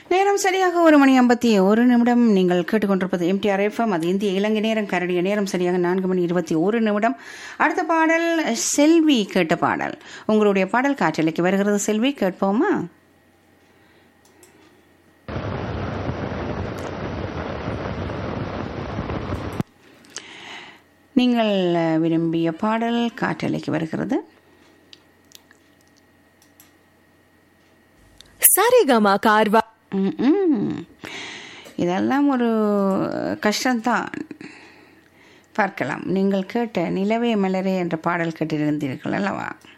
நேரம் சரியாக ஒரு மணி ஐம்பத்தி ஒரு நிமிடம் நீங்கள் கேட்டுக்கொண்டிருப்பது எம்டிஆர் எஃப்எம் அது இந்திய இலங்கை நேரம் கரடிய நேரம் சரியாக நான்கு மணி இருபத்தி ஒரு நிமிடம் அடுத்த பாடல் செல்வி கேட்ட பாடல் உங்களுடைய பாடல் காற்றலைக்கு வருகிறது செல்வி கேட்போமா நீங்கள் விரும்பிய பாடல் காற்றலைக்கு வருகிறது சரிகமா கார்வா ம்ம். இதெல்லாம் ஒரு கஷ்டம்தான் பார்க்கலாம் நீங்கள் கேட்ட நிலவே மலரே என்ற பாடல் கேட்டிருந்தீர்கள் அல்லவா